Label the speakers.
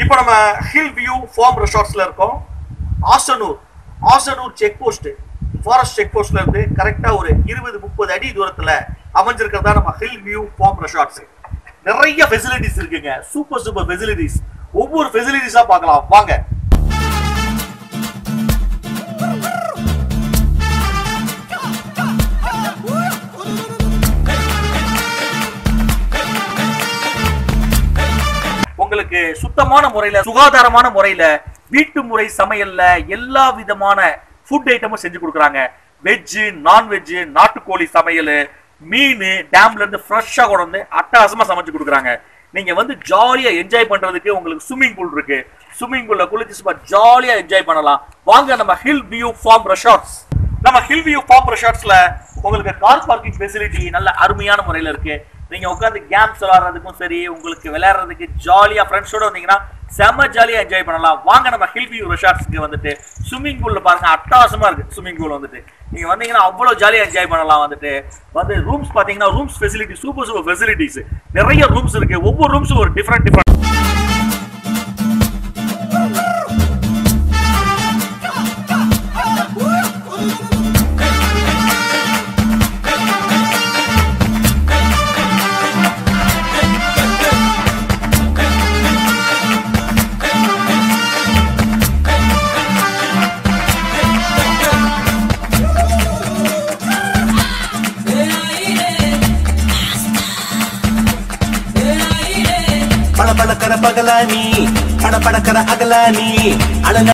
Speaker 1: இப்போ நம்ம hill view farm ரெசார்ட்ஸ்ல இருக்கோம் Asanur Asanur check post forest check போஸ்ட்ல இருந்து கரெக்டா ஒரு இருபது முப்பது அடி தூரத்துல அமைஞ்சிருக்கிறதா நம்ம ஹில் வியூ ஃபார்ம் ரெசார்ட்ஸ் நிறைய ஃபெசிலிட்டிஸ் இருக்குங்க சூப்பர் சூப்பர் ஃபெசிலிட்டிஸ் ஒவ்வொரு ஃபெசிலிட்டிஸா பார்க்கலாம் வாங்க உங்களுக்கு சுத்தமான முறையில சுகாதாரமான முறையில வீட்டு முறை சமையல்ல எல்லா விதமான ஃபுட் ஐட்டமும் செஞ்சு கொடுக்குறாங்க வெஜ்ஜு நான்வெஜ்ஜு நாட்டுக்கோழி சமையல் மீன் டேம்ல இருந்து ஃப்ரெஷ்ஷா கொண்டு வந்து அட்டகாசமா சமைச்சு கொடுக்குறாங்க நீங்க வந்து ஜாலியா என்ஜாய் பண்றதுக்கு உங்களுக்கு ஸ்விம்மிங் பூல் இருக்கு ஸ்விம்மிங் பூல்ல குளிச்சு சும்மா ஜாலியா என்ஜாய் பண்ணலாம் வாங்க நம்ம ஹில் வியூ ஃபார்ம் ரெசார்ட்ஸ் நம்ம ஹில் வியூ ஃபார்ம் ரெசார்ட்ஸ்ல உங்களுக்கு கார் பார்க்கிங் ஃபெசிலிட்டி நல்ல அருமையான முறையில இருக்கு நீங்க உட்காந்து கேம்ஸ் விளையாடுறதுக்கும் சரி உங்களுக்கு விளையாடுறதுக்கு ஜாலியா ஃப்ரெண்ட்ஸோட வந்தீங்கன்னா செம்ம ஜாலியா என்ஜாய் பண்ணலாம் வாங்க நம்ம ஹில் வியூ ரெசார்ட்ஸ்க்கு வந்துட்டு ஸ்விம்மிங் பூல்ல பாருங்க அட்டகாசமா இருக்கு ஸ்விம்மிங் பூல் வந்துட்டு நீங்க வந்தீங்கன்னா அவ்வளவு ஜாலியா என்ஜாய் பண்ணலாம் வந்துட்டு வந்து ரூம்ஸ் பாத்தீங்கன்னா rooms facility super super facilities நிறைய ரூம்ஸ் இருக்கு ஒவ்வொரு ரூம்ஸும் ஒரு டிஃப்ரெண்ட் டிஃப்ரெண்ட்
Speaker 2: பளபளக்கற பகலானி படபடக்கற அகலானி அழக